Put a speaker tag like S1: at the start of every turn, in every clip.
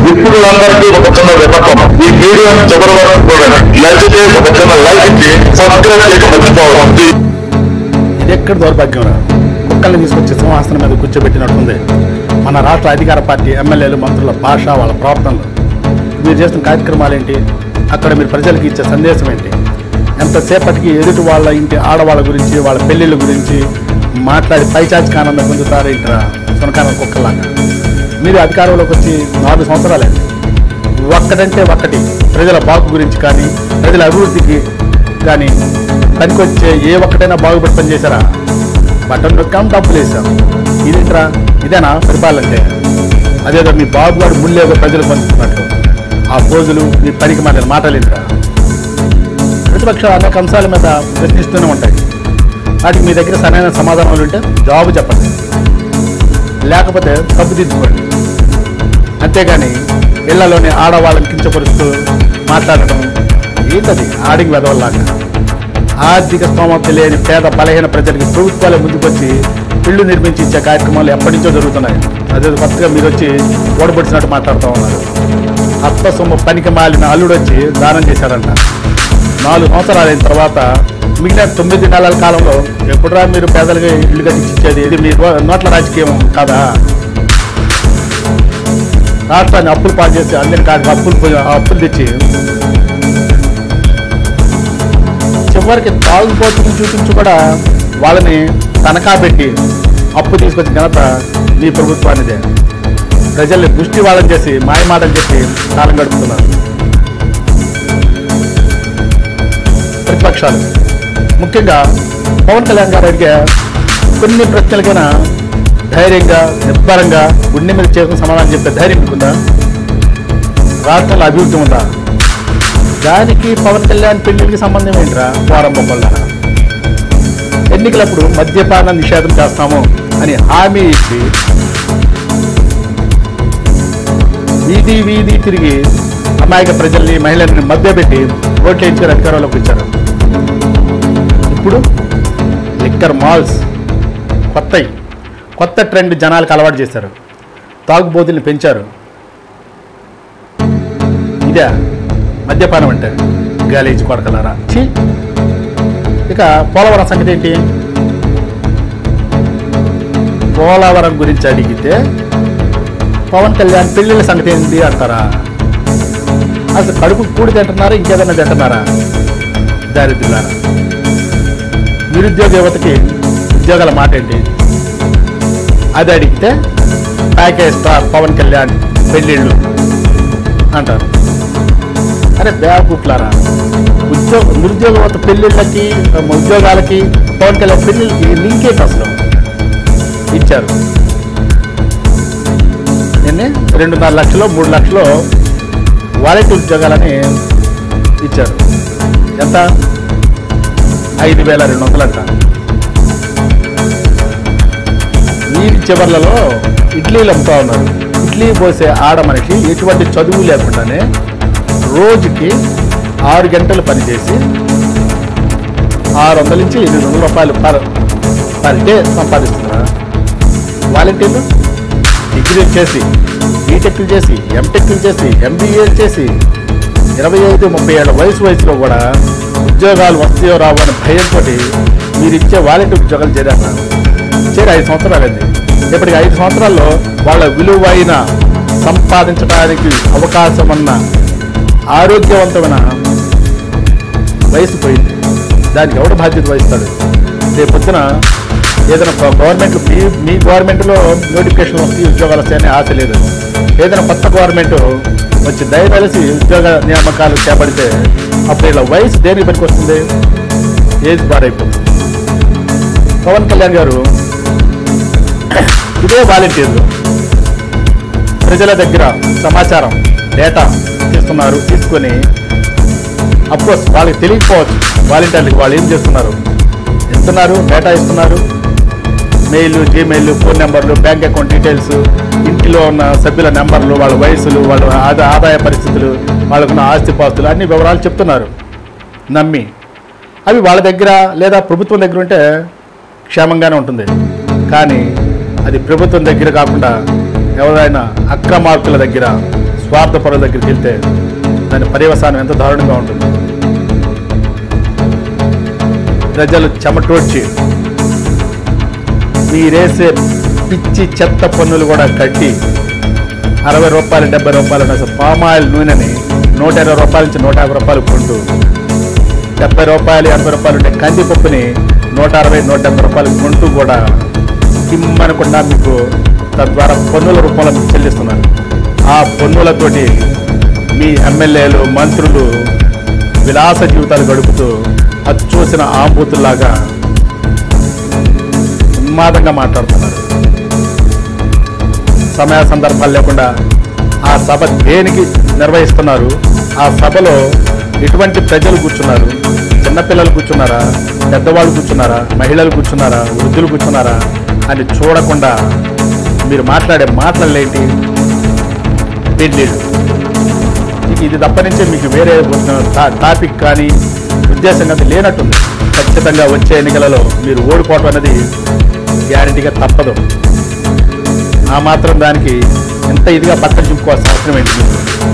S1: ఇప్పుడు అందరికీ ఒక చిన్న విన్నపం ఈ వీడియోని చివరి వరకు చూడండి నచ్చితే ఒక చిన్న లైక్ ఇచ్చి సబ్స్క్రైబ్ చేయక మర్చిపోవద్దు
S2: ఇది ఎక్కడ దౌర్భాగ్యం రా కుక్కల్ని తీసుకొచ్చి సింహాసనం మీద కూర్చోబెట్టినట్టుంది మన రాష్ట్ర అధికార పార్టీ ఎమ్మెల్యేలు మంత్రుల భాష వాళ్ళ ప్రవర్తనలు మీరు చేస్తున్న కార్యక్రమాలు ఏంటి అక్కడ మీరు ప్రజలకు ఇచ్చే సందేశం ఏంటి ఎంతసేపటికి ఎదుటి వాళ్ళ ఇంటి ఆడవాళ్ళ గురించి వాళ్ళ పెళ్ళిళ్ళ గురించి మాట్లాడి పైచాచికి ఆనందం పొందుతారేంట్రా సునకాన కుక్కలాగా మీరు అధికారంలోకి వచ్చి నాలుగు సంవత్సరాలైంది ఒక్కటంటే ఒక్కటి ప్రజల బాగు గురించి కానీ ప్రజల అభివృద్ధికి కానీ పనికొచ్చే ఏ ఒక్కటైనా బాగుపడి పని చేశారా బటన్ నొక్కాం డబ్బులు వేసాం ఇదేంట్రా ఇదేనా పరిపాలన అంటే అదేదో మీ బాబు గారు ముళ్ళేదో ప్రజలకు పంచుతున్నట్టు ఆ పోజులు మీ పనికి మాటలు మాటలేంట్రా ప్రతిపక్షాలు అనేక అంశాల మీద ప్రశ్నిస్తూనే ఉంటాయి వాటికి మీ దగ్గర సరైన సమాధానాలు ఉంటే జవాబు చెప్పండి లేకపోతే తప్పు దిద్దుకోండి అంతేగాని ఇళ్లలోని ఆడవాళ్ళని కించపరుస్తూ మాట్లాడటం ఏంటది ఆడికి వెదవల్లాగా ఆర్థిక స్తోమత లేని పేద బలహీన ప్రజలకి ప్రభుత్వాలే ముందుకొచ్చి ఇళ్ళు నిర్మించి ఇచ్చే కార్యక్రమాలు ఎప్పటి నుంచో జరుగుతున్నాయి అదే కొత్తగా మీరు వచ్చి ఓడబడిచినట్టు మాట్లాడుతూ ఉన్నారు అత్త సొమ్ము పనికి మాలిన అల్లుడు వచ్చి దానం చేశారంట నాలుగు సంవత్సరాలు అయిన తర్వాత మిగిలిన తొమ్మిది నెలల కాలంలో ఎప్పుడురా మీరు పేదలకి ఇల్లు కట్టించి ఇచ్చేది ఇది మీ నోట్ల రాజకీయం కాదా రాష్ట్రాన్ని అప్పులు పాలు చేసి అందరి కాడికి అప్పులు పోయి- ఆ అప్పులు తెచ్చి చివరికి తాగుబోతుని చూపించి కూడా వాళ్ళని తనఖా పెట్టి అప్పు తీసుకొచ్చిన ఘనత మీ ప్రభుత్వానిదే ప్రజల్ని దృష్టి వాళ్ళని చేసి మాయమాటలు చెప్పి కాలం గడుపుతున్నారు ప్రతిపక్షాలు ముఖ్యంగా పవన్ కళ్యాణ్ గారు అడిగే కొన్ని ప్రశ్నలకైనా ధైర్యంగా నిర్భరంగా గుండె మీద చేసుకుని సమాధానం చెప్పే ధైర్యం మీకుందా రాష్ట్రంలో అభివృద్ధి ఉందా దానికి పవన్ కళ్యాణ్ పెళ్లికి సంబంధం ఏంట్రా ప్రారంభం వల్ల ఎన్నికలప్పుడు మద్యపాన నిషేధం చేస్తాము అని హామీ ఇచ్చి వీధి వీధి తిరిగి అమాయక ప్రజల్ని మహిళల్ని మభ్యపెట్టి ఓట్లు వేయించుకొని అధికారంలోకి వచ్చారు ఇప్పుడు లిక్కర్ మాల్స్ కొత్తవి కొత్త ట్రెండ్ జనాలకు అలవాటు చేశారు తాగుబోతుల్ని పెంచారు ఇదే మద్యపానం అంటే గాలేజీ కొడకలారా ఛీ ఇక పోలవరం సంగతి ఏంటి పోలవరం గురించి అడిగితే పవన్ కళ్యాణ్ పెళ్ళిళ్ళ సంగతి ఏంటి అంటారా అసలు కడుపు కూడి తింటున్నారా ఇంకేదైనా తింటున్నారా దారిద్రులారా నిరుద్యోగ యువతకి ఉద్యోగాల మాట ఏంటి అది అడిగితే ప్యాకేజ్ స్టార్ పవన్ కళ్యాణ్ పెళ్ళిళ్ళు అంటారు అరే బేవకూపులారా ఉద్యోగ నిరుద్యోగ యువత పెళ్ళిళ్ళకి ఉద్యోగాలకి పవన్ కళ్యాణ్ పెళ్ళిళ్ళకి లింక్ ఏంటి అసలు ఇచ్చారు నిన్నే రెండున్నర లక్షలు మూడు లక్షలు వాలంటీ ఉద్యోగాలని ఇచ్చారు ఎంత ఐదు వేల రెండు వందలంట వీధి చివర్లలో ఇడ్లీలు అమ్ముతా ఉన్నారు ఇడ్లీ పోసే ఆడ మనిషి ఎటువంటి చదువు లేకుండానే రోజుకి ఆరు గంటలు పనిచేసి ఆరు వందల నుంచి ఎనిమిది వందల రూపాయలు పర్ పర్ డే సంపాదిస్తున్నారు వాలంటీర్లు డిగ్రీలు చేసి బీటెక్లు చేసి ఎంటెక్లు చేసి ఎంబీఏలు చేసి ఇరవై ఐదు ముప్పై ఏళ్ళ వయసు వయసులో కూడా ఉద్యోగాలు వస్తాయో రావో అనే భయంతో మీరు ఇచ్చే వాలంటీర్ ఉద్యోగాలు చేరారు చేరి ఐదు సంవత్సరాలు అయింది ఇప్పటికి ఐదు సంవత్సరాల్లో వాళ్ళ విలువైన సంపాదించడానికి అవకాశం ఉన్న ఆరోగ్యవంతమైన వయసు పోయింది దానికి ఎవడు బాధ్యత వహిస్తాడు రేపు పొద్దున ఏదైనా గవర్నమెంట్ మీ మీ గవర్నమెంట్లో నోటిఫికేషన్ వస్తే ఉద్యోగాలు వస్తాయని ఆశ లేదు ఏదైనా కొత్త గవర్నమెంట్ వచ్చి దయతలిసి ఉద్యోగ నియామకాలు చేపడితే అప్పుడు ఇలా వయసు దేనికి పనికి వస్తుంది ఏజ్ బారైపోతుంది పవన్ కళ్యాణ్ గారు ఇదే వాలంటీర్లు ప్రజల దగ్గర సమాచారం డేటా తీస్తున్నారు తీసుకొని అఫ్కోర్స్ వాళ్ళకి తెలియకపోవచ్చు వాలంటీర్లకు వాళ్ళు ఏం చేస్తున్నారు ఇస్తున్నారు డేటా ఇస్తున్నారు మెయిల్ జీమెయిల్ ఫోన్ నెంబర్లు బ్యాంక్ అకౌంట్ డీటెయిల్స్ ఇంటిలో ఉన్న సభ్యుల నెంబర్లు వాళ్ళ వయసులు వాళ్ళ ఆదా ఆదాయ పరిస్థితులు వాళ్ళకున్న ఆస్తిపాస్తులు అన్ని వివరాలు చెప్తున్నారు నమ్మి అవి వాళ్ళ దగ్గర లేదా ప్రభుత్వం దగ్గర ఉంటే క్షేమంగానే ఉంటుంది కానీ అది ప్రభుత్వం దగ్గర కాకుండా ఎవరైనా అక్రమార్కుల దగ్గర స్వార్థ పరుల దగ్గరికి వెళ్తే దాని పర్యవసానం ఎంత దారుణంగా ఉంటుంది ప్రజలు చెమటోడ్చి మీరేసే పిచ్చి చెత్త పన్నులు కూడా కట్టి అరవై రూపాయలు డెబ్బై రూపాయలు ఉన్న పామాయిల్ నూనెని నూట ఇరవై రూపాయల నుంచి నూట యాభై రూపాయలు కొంటూ డెబ్బై రూపాయలు ఎనభై రూపాయలు ఉండే కందిపప్పుని నూట అరవై నూట డెబ్బై రూపాయలు కొంటూ కూడా కిమ్మనకుండా మీకు తద్వారా పన్నుల రూపంలో మీకు చెల్లిస్తున్నారు ఆ పన్నులతోటి మీ ఎమ్మెల్యేలు మంత్రులు విలాస జీవితాలు గడుపుతూ అది చూసిన ఆంబూతుల్లాగా ఉన్మాదంగా మాట్లాడుతున్నారు సమయ సందర్భాలు లేకుండా ఆ సభ దేనికి నిర్వహిస్తున్నారు ఆ సభలో ఎటువంటి ప్రజలు కూర్చున్నారు చిన్నపిల్లలు కూర్చున్నారా పెద్దవాళ్ళు కూర్చున్నారా మహిళలు కూర్చున్నారా వృద్ధులు కూర్చున్నారా అని చూడకుండా మీరు మాట్లాడే మాటలేంటి పెళ్ళిళ్ళు ఇది- ఇది తప్ప నుంచి మీకు వేరే టా- టాపిక్ కానీ ఉద్దేశం కానీ లేనట్టుంది ఖచ్చితంగా వచ్చే ఎన్నికలలో మీరు ఓడిపోవటం అనేది గ్యారంటీగా తప్పదు ఆ మాత్రం దానికి ఎంత ఇదిగా పక్కన చెప్పుకోవాల్సిన అవసరం ఏంటి మీకు?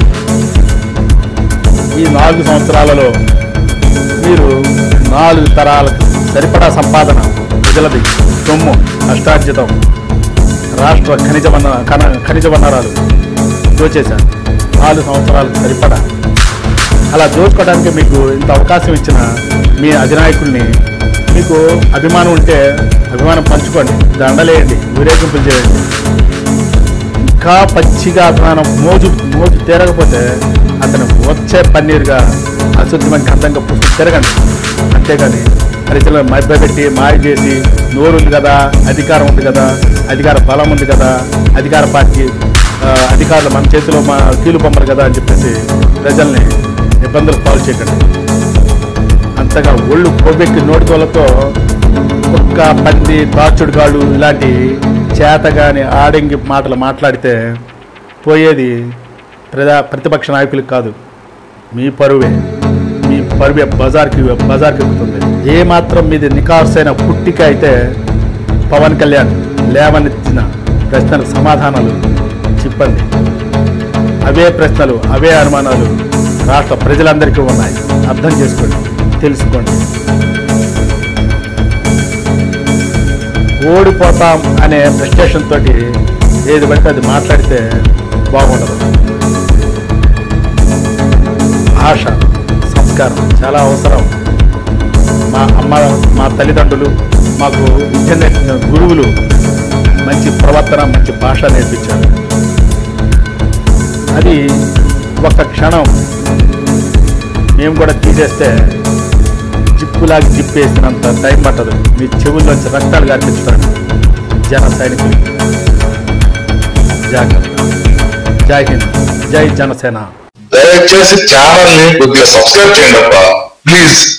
S2: ఈ నాలుగు సంవత్సరాలలో మీరు నాలుగు తరాలకు సరిపడా సంపాదన ప్రజలది సొమ్ము అష్టార్జితం రాష్ట్ర ఖనిజ వన కన- ఖనిజ వనరాలు దోచేశారు నాలుగు సంవత్సరాలకు సరిపడా అలా దోచుకోవడానికి మీకు ఇంత అవకాశం ఇచ్చిన మీ అధినాయకుల్ని మీకు అభిమానం ఉంటే అభిమానం పంచుకోండి దండలేయండి ఊరేగింపులు చేయండి ఇంకా పచ్చిగా అభిమానం మోజు మోజు తీరకపోతే అతను వచ్చే పన్నీరుగా అశుద్ధమైన గంధంగా పుస్తకం తిరగండి అంతేగాని ప్రజలు మభ్యపెట్టి మాయ చేసి నోరు ఉంది కదా అధికారం ఉంది కదా అధికార బలం ఉంది కదా అధికార పార్టీ ఆ, అధికారులు మన చేతిలో మా కీలు బొమ్మలు కదా అని చెప్పేసి ప్రజల్ని ఇబ్బందులు పాలు చేయకండి అంతగా ఒళ్ళు కొవ్వెక్కి నోటితోలతో కుక్క పంది దాచుడుగాడు ఇలాంటి చేతగాని ఆడంగి మాటలు మాట్లాడితే పోయేది ప్రజా ప్రతిపక్ష నాయకులకు కాదు మీ పరువే మీ పరువే బజార్కి బజార్కి ఎక్కుతుంది ఏ మాత్రం మీది నికార్సైన పుట్టిక అయితే పవన్ కళ్యాణ్ లేవనెత్తిన ప్రశ్నలకు సమాధానాలు చెప్పండి అవే ప్రశ్నలు అవే అనుమానాలు రాష్ట్ర ప్రజలందరికీ ఉన్నాయి అర్థం చేసుకోండి తెలుసుకోండి ఓడిపోతాం అనే ఫ్రస్ట్రేషన్ తోటి ఏది పడితే అది మాట్లాడితే బాగుండదు భాష సంస్కారం చాలా అవసరం మా అమ్మ మా తల్లిదండ్రులు మాకు విద్య నేర్పిన గురువులు మంచి ప్రవర్తన మంచి భాష నేర్పించారు అది ఒక క్షణం మేము కూడా తీసేస్తే జిప్పులాగా జిప్పేసినంత టైం పట్టదు మీ చెవుల్లోంచి రక్తాలు గార్పించడానికి జన సైనికులు జాగ్రత్త జై హింద్ జై జనసేన
S1: దయచేసి ఛానల్ ని కొద్దిగా సబ్స్క్రైబ్ చేయండి అబ్బా ప్లీజ్